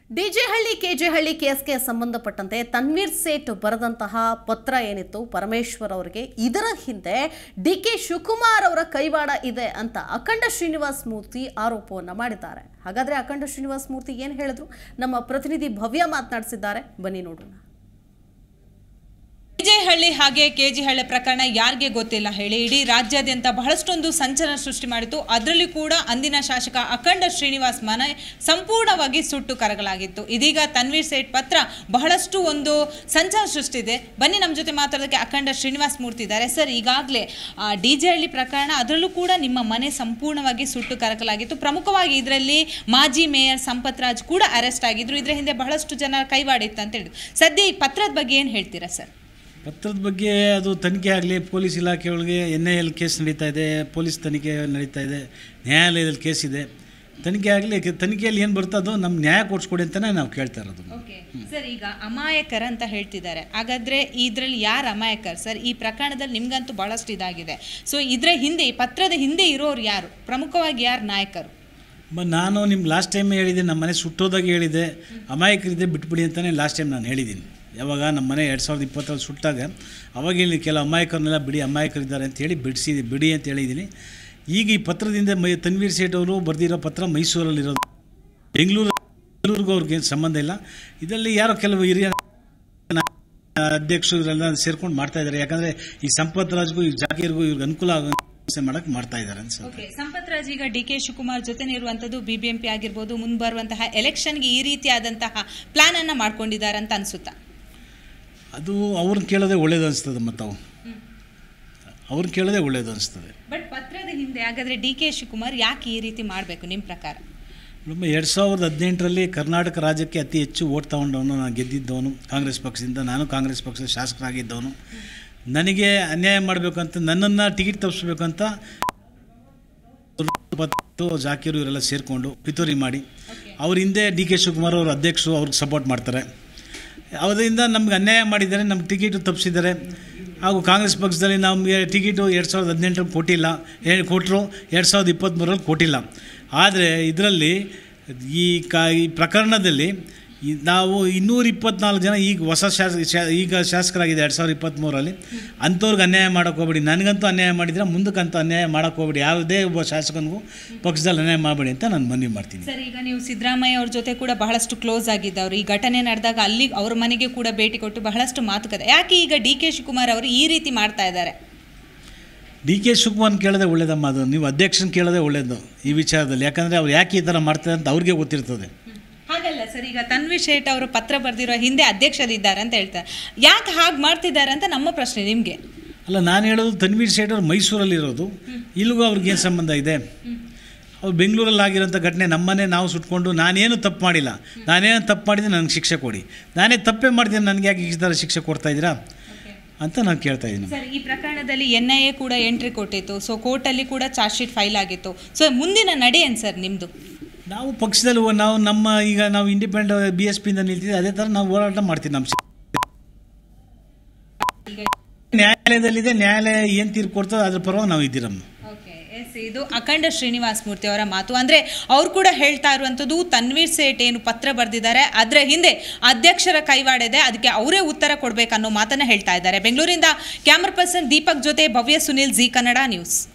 ಡಿಜೆಹಳ್ಳಿ ಕೆಜೆಹಳ್ಳಿ ಕೇಸ್ಗೆ ಸಂಬಂಧಪಟ್ಟಂತೆ ತನ್ವೀರ್ ಸೇಠ್ ಬರೆದಂತಹ ಪತ್ರ ಏನಿತ್ತು ಪರಮೇಶ್ವರ್ ಅವರಿಗೆ ಇದರ ಹಿಂದೆ ಡಿ ಕೆ ಶಿವಕುಮಾರ್ ಅವರ ಕೈವಾಡ ಇದೆ ಅಂತ ಅಖಂಡ ಶ್ರೀನಿವಾಸ್ ಮೂರ್ತಿ ಆರೋಪವನ್ನ ಮಾಡಿದ್ದಾರೆ ಹಾಗಾದ್ರೆ ಅಖಂಡ ಶ್ರೀನಿವಾಸ್ ಮೂರ್ತಿ ಏನ್ ಹೇಳಿದ್ರು ನಮ್ಮ ಪ್ರತಿನಿಧಿ ಭವ್ಯ ಮಾತನಾಡಿಸಿದ್ದಾರೆ ಬನ್ನಿ ನೋಡೋಣ ವಿಜಯಹಳ್ಳಿ ಹಾಗೆ ಕೆಜಿಹಳ್ಳಿ ಪ್ರಕರಣ ಯಾರಿಗೆ ಗೊತ್ತಿಲ್ಲ ಹೇಳಿ ಇಡೀ ರಾಜ್ಯಾದ್ಯಂತ ಬಹಳಷ್ಟೊಂದು ಸಂಚಲನ ಸೃಷ್ಟಿ ಮಾಡಿತು ಅದರಲ್ಲಿ ಕೂಡ ಅಂದಿನ ಶಾಸಕ ಅಖಂಡ ಶ್ರೀನಿವಾಸ್ ಮನೆ ಸಂಪೂರ್ಣವಾಗಿ ಸುಟ್ಟು ಕರಗಲಾಗಿತ್ತು ಇದೀಗ ತನ್ವೀರ್ ಸೇಠ್ ಪತ್ರ ಬಹಳಷ್ಟು ಒಂದು ಸಂಚಲನ ಸೃಷ್ಟಿದೆ ಬನ್ನಿ ನಮ್ಮ ಜೊತೆ ಮಾತಾಡೋದಕ್ಕೆ ಅಖಂಡ ಶ್ರೀನಿವಾಸ್ ಮೂರ್ತಿ ಇದ್ದಾರೆ ಸರ್ ಈಗಾಗಲೇ ಡಿ ಜೆ ಹಳ್ಳಿ ಪ್ರಕರಣ ಅದರಲ್ಲೂ ಕೂಡ ನಿಮ್ಮ ಮನೆ ಸಂಪೂರ್ಣವಾಗಿ ಸುಟ್ಟು ಕರಕಲಾಗಿತ್ತು ಪ್ರಮುಖವಾಗಿ ಇದರಲ್ಲಿ ಮಾಜಿ ಮೇಯರ್ ಸಂಪತ್ ರಾಜ್ ಕೂಡ ಅರೆಸ್ಟ್ ಆಗಿದ್ರು ಇದರ ಹಿಂದೆ ಬಹಳಷ್ಟು ಜನ ಕೈವಾಡಿತ್ತು ಅಂತ ಹೇಳಿದ್ರು ಸದ್ಯ ಈ ಪತ್ರದ ಬಗ್ಗೆ ಏನು ಹೇಳ್ತೀರಾ ಸರ್ ಪತ್ರದ ಬಗ್ಗೆ ಅದು ತನಿಖೆ ಆಗಲಿ ಪೊಲೀಸ್ ಇಲಾಖೆ ಒಳಗೆ ಎನ್ ಐ ಎಲ್ ಕೇಸ್ ನಡೀತಾ ಇದೆ ಪೊಲೀಸ್ ತನಿಖೆ ನಡೀತಾ ಇದೆ ನ್ಯಾಯಾಲಯದಲ್ಲಿ ಕೇಸ್ ಇದೆ ತನಿಖೆ ಆಗಲಿ ತನಿಖೆಯಲ್ಲಿ ಏನು ಬರ್ತದೋ ನಮ್ಮ ನ್ಯಾಯ ಕೊಡಿಸ್ಕೊಡಿ ಅಂತಲೇ ನಾವು ಕೇಳ್ತಾ ಇರೋದು ಓಕೆ ಸರ್ ಈಗ ಅಮಾಯಕರ ಅಂತ ಹೇಳ್ತಿದ್ದಾರೆ ಹಾಗಾದ್ರೆ ಇದರಲ್ಲಿ ಯಾರು ಅಮಾಯಕರು ಸರ್ ಈ ಪ್ರಕರಣದಲ್ಲಿ ನಿಮ್ಗಂತೂ ಬಹಳಷ್ಟು ಇದಾಗಿದೆ ಸೊ ಇದರ ಹಿಂದೆ ಈ ಪತ್ರದ ಹಿಂದೆ ಇರೋರು ಯಾರು ಪ್ರಮುಖವಾಗಿ ಯಾರು ನಾಯಕರು ಮ ನಾನು ನಿಮ್ಮ ಲಾಸ್ಟ್ ಟೈಮ್ ಹೇಳಿದ್ದೆ ನಮ್ಮ ಮನೆ ಸುಟ್ಟೋದಾಗ ಹೇಳಿದೆ ಅಮಾಯಕರಿದೆ ಬಿಟ್ಬಿಡಿ ಅಂತಲೇ ಲಾಸ್ಟ್ ಟೈಮ್ ನಾನು ಹೇಳಿದ್ದೀನಿ ಯಾವಾಗ ನಮ್ಮ ಮನೆ ಎರಡು ಸಾವಿರದ ಇಪ್ಪತ್ತರಲ್ಲಿ ಸುಟ್ಟಾಗ ಅವಾಗ ಹೇಳಿ ಕೆಲ ಅಮಾಯಕರನ್ನೆಲ್ಲ ಬಿಡಿ ಅಮಾಯಕರಿದ್ದಾರೆ ಅಂತ ಹೇಳಿ ಬಿಡಿಸಿ ಬಿಡಿ ಅಂತ ಹೇಳಿದ್ದೀನಿ ಈಗ ಈ ಪತ್ರದಿಂದ ಮೈ ತನ್ವೀರ್ ಸೇಠ್ ಅವರು ಬರೆದಿರೋ ಪತ್ರ ಮೈಸೂರಲ್ಲಿರೋದು ಬೆಂಗಳೂರು ಬೆಂಗಳೂರಿಗೂ ಅವ್ರಿಗೆ ಏನು ಸಂಬಂಧ ಇಲ್ಲ ಇದರಲ್ಲಿ ಯಾರೋ ಕೆಲವು ಹಿರಿಯ ಅಧ್ಯಕ್ಷರು ಇವರೆಲ್ಲ ಸೇರ್ಕೊಂಡು ಮಾಡ್ತಾ ಇದ್ದಾರೆ ಯಾಕಂದರೆ ಈ ಸಂಪತ್ ರಾಜ್ಗೂ ಈ ಜಾಕೀರ್ಗೂ ಇವ್ರಿಗೆ ಅನುಕೂಲ ಆಗೋ ಮಾಡಕ್ಕೆ ಮಾಡ್ತಾ ಇದ್ದಾರೆ ಅನ್ಸುತ್ತೆ ಓಕೆ ಸಂಪತ್ ರಾಜ್ ಈಗ ಡಿ ಕೆ ಶಿವಕುಮಾರ್ ಜೊತೆ ಇರುವಂತದ್ದು ಬಿಬಿಎಂಪಿ ಆಗಿರ್ಬೋದು ಮುಂಬರುವಂತಹ ಎಲೆಕ್ಷನ್ಗೆ ಈ ರೀತಿಯಾದಂತಹ ಪ್ಲಾನ್ ಅನ್ನ ಮಾಡ್ಕೊಂಡಿದ್ದಾರೆ ಅಂತ ಅನ್ಸುತ್ತಾ ಅದು ಅವ್ರನ್ನ ಕೇಳೋದೇ ಒಳ್ಳೇದು ಅನಿಸ್ತದೆ ಮತ್ತು ಅವು ಅವ್ರನ್ನ ಕೇಳೋದೇ ಒಳ್ಳೇದು ಅನಿಸ್ತದೆ ಬಟ್ ಪತ್ರದ ಹಿಂದೆ ಹಾಗಾದ್ರೆ ಡಿ ಕೆ ಶಿವಕುಮಾರ್ ಯಾಕೆ ಈ ರೀತಿ ಮಾಡಬೇಕು ನಿಮ್ಮ ಪ್ರಕಾರ ನಮ್ಮ ಎರಡು ಸಾವಿರದ ಹದಿನೆಂಟರಲ್ಲಿ ಕರ್ನಾಟಕ ರಾಜ್ಯಕ್ಕೆ ಅತಿ ಹೆಚ್ಚು ಓಟ್ ತಗೊಂಡವನು ನಾನು ಗೆದ್ದಿದ್ದವನು ಕಾಂಗ್ರೆಸ್ ಪಕ್ಷದಿಂದ ನಾನು ಕಾಂಗ್ರೆಸ್ ಪಕ್ಷದ ಶಾಸಕರಾಗಿದ್ದವನು ನನಗೆ ಅನ್ಯಾಯ ಮಾಡಬೇಕಂತ ನನ್ನನ್ನು ಟಿಕೆಟ್ ತಪ್ಪಿಸ್ಬೇಕಂತ ಮತ್ತು ಜಾಕೀರು ಇವರೆಲ್ಲ ಸೇರಿಕೊಂಡು ಪಿತೂರಿ ಮಾಡಿ ಅವ್ರ ಹಿಂದೆ ಡಿ ಕೆ ಶಿವಕುಮಾರ್ ಅವರು ಅಧ್ಯಕ್ಷರು ಅವ್ರಿಗೆ ಸಪೋರ್ಟ್ ಮಾಡ್ತಾರೆ ಅವರಿಂದ ನಮ್ಗೆ ಅನ್ಯಾಯ ಮಾಡಿದ್ದಾರೆ ನಮ್ಗೆ ಟಿಕೆಟು ತಪ್ಪಿಸಿದ್ದಾರೆ ಹಾಗೂ ಕಾಂಗ್ರೆಸ್ ಪಕ್ಷದಲ್ಲಿ ನಮಗೆ ಟಿಕೆಟು ಎರಡು ಸಾವಿರದ ಹದಿನೆಂಟರಲ್ಲಿ ಕೊಟ್ಟಿಲ್ಲ ಏನು ಕೊಟ್ಟರು ಎರಡು ಸಾವಿರದ ಇಪ್ಪತ್ತ್ಮೂರರಲ್ಲಿ ಕೊಟ್ಟಿಲ್ಲ ಆದರೆ ಇದರಲ್ಲಿ ಈ ಕಾ ಈ ಪ್ರಕರಣದಲ್ಲಿ ಈ ನಾವು ಇನ್ನೂರ ಇಪ್ಪತ್ನಾಲ್ಕು ಜನ ಈಗ ಹೊಸ ಶಾಸಕ ಶಾ- ಈಗ ಶಾಸಕರಾಗಿದೆ ಎರಡು ಸಾವಿರದ ಇಪ್ಪತ್ತ್ಮೂರರಲ್ಲಿ ಅಂಥವ್ರಿಗೆ ಅನ್ಯಾಯ ಮಾಡೋಕೆ ಹೋಗ್ಬೇಡಿ ನನಗಂತೂ ಅನ್ಯಾಯ ಮಾಡಿದರೆ ಮುಂದಕ್ಕಂತೂ ಅನ್ಯಾಯ ಮಾಡೋಕೆ ಹೋಗ್ಬೇಡಿ ಯಾವುದೇ ಒಬ್ಬ ಶಾಸಕನಿಗೂ ಪಕ್ಷದಲ್ಲಿ ಅನ್ಯಾಯ ಮಾಡಬೇಡಿ ಅಂತ ನಾನು ಮನವಿ ಮಾಡ್ತೀನಿ ಸರ್ ಈಗ ನೀವು ಸಿದ್ದರಾಮಯ್ಯ ಅವ್ರ ಜೊತೆ ಕೂಡ ಬಹಳಷ್ಟು ಕ್ಲೋಸ್ ಆಗಿದ್ದವರು ಈ ಘಟನೆ ನಡೆದಾಗ ಅಲ್ಲಿ ಅವ್ರ ಮನೆಗೆ ಕೂಡ ಭೇಟಿ ಕೊಟ್ಟು ಬಹಳಷ್ಟು ಮಾತುಕತೆ ಯಾಕೆ ಈಗ ಡಿ ಕೆ ಶಿವಕುಮಾರ್ ಅವರು ಈ ರೀತಿ ಮಾಡ್ತಾ ಇದ್ದಾರೆ ಡಿ ಕೆ ಶಿವಕುಮಾರ್ನ ಕೇಳೋದೇ ಒಳ್ಳೇದಮ್ಮ ಅದು ನೀವು ಅಧ್ಯಕ್ಷನ ಕೇಳೋದೇ ಒಳ್ಳೇದು ಈ ವಿಚಾರದಲ್ಲಿ ಯಾಕಂದರೆ ಅವ್ರು ಯಾಕೆ ಈ ಥರ ಮಾಡ್ತಾರೆ ಅಂತ ಅವ್ರಿಗೆ ಗೊತ್ತಿರ್ತದೆ ಹಾಗಲ್ಲ ಸರ್ ಈಗ ತನ್ವಿ ಶೇಟ್ ಅವರು ಪತ್ರ ಬರೆದಿರೋ ಹಿಂದೆ ಅಧ್ಯಕ್ಷರಿದ್ದಾರೆ ಅಂತ ಹೇಳ್ತಾರೆ ಯಾಕೆ ಹಾಗೆ ಮಾಡ್ತಿದ್ದಾರೆ ಅಂತ ನಮ್ಮ ಪ್ರಶ್ನೆ ನಿಮಗೆ ಅಲ್ಲ ನಾನು ಹೇಳೋದು ತನ್ವೀರ್ ಸೇಠ್ ಅವ್ರು ಮೈಸೂರಲ್ಲಿರೋದು ಇಲ್ಲಿಗೂ ಅವ್ರಿಗೇನು ಸಂಬಂಧ ಇದೆ ಅವ್ರು ಬೆಂಗಳೂರಲ್ಲಿ ಆಗಿರೋಂಥ ಘಟನೆ ನಮ್ಮನೆ ನಾವು ಸುಟ್ಕೊಂಡು ನಾನೇನು ತಪ್ಪು ಮಾಡಿಲ್ಲ ನಾನೇನು ತಪ್ಪು ಮಾಡಿದ್ರೆ ನನಗೆ ಶಿಕ್ಷೆ ಕೊಡಿ ನಾನೇ ತಪ್ಪೇ ಮಾಡ್ತೀನಿ ನನಗೆ ಯಾಕೆ ಈ ಥರ ಶಿಕ್ಷೆ ಕೊಡ್ತಾ ಇದ್ದೀರಾ ಅಂತ ನಾನು ಕೇಳ್ತಾ ಇದ್ದೀನಿ ಸರ್ ಈ ಪ್ರಕರಣದಲ್ಲಿ ಎನ್ ಐ ಎ ಕೂಡ ಎಂಟ್ರಿ ಕೊಟ್ಟಿತ್ತು ಸೊ ಕೋರ್ಟಲ್ಲಿ ಕೂಡ ಚಾರ್ಜ್ ಶೀಟ್ ಫೈಲ್ ಆಗಿತ್ತು ಸೊ ಮುಂದಿನ ನಡೆ ಏನು ಸರ್ ನಿಮ್ಮದು ನಾವು ಪಕ್ಷದಲ್ಲಿ ಹೋ- ನಾವು ನಮ್ಮ ಈಗ ನಾವು ಇಂಡಿಪೆಂಡೆಂಟ್ ಬಿ ಎಸ್ ಪಿಯಿಂದ ನಿಲ್ತಿದ್ದೆ ಅದೇ ಥರ ನಾವು ಹೋರಾಟ ಮಾಡ್ತೀವಿ ನಮ್ಮ ಸಿ- ನ್ಯಾಯಾಲಯದಲ್ಲಿದೆ ನ್ಯಾಯಾಲಯ ಏನು ತೀರ್ಪು ಕೊಡ್ತದೆ ಅದ್ರ ಪರವಾಗಿ ನಾವು ಇದ್ದೀರಮ್ಮ ಓಕೆ ಎಸ್ ಇದು ಅಖಂಡ ಶ್ರೀನಿವಾಸ್ ಮೂರ್ತಿ ಅವರ ಮಾತು ಅಂದರೆ ಅವ್ರು ಕೂಡ ಹೇಳ್ತಾ ಇರುವಂಥದ್ದು ತನ್ವೀರ್ ಸೇಠ್ ಏನು ಪತ್ರ ಬರೆದಿದ್ದಾರೆ ಅದರ ಹಿಂದೆ ಅಧ್ಯಕ್ಷರ ಕೈವಾಡಿದೆ ಅದಕ್ಕೆ ಅವರೇ ಉತ್ತರ ಕೊಡಬೇಕನ್ನೋ ಮಾತನ್ನ ಹೇಳ್ತಾ ಇದ್ದಾರೆ ಬೆಂಗಳೂರಿಂದ ಕ್ಯಾಮ್ರಾ ಪರ್ಸನ್ ದೀಪಕ್ ಜೊತೆ ಭವ್ಯ ಸುನಿಲ್ ಜಿ ಕನ್ನಡ ನ್ಯೂಸ್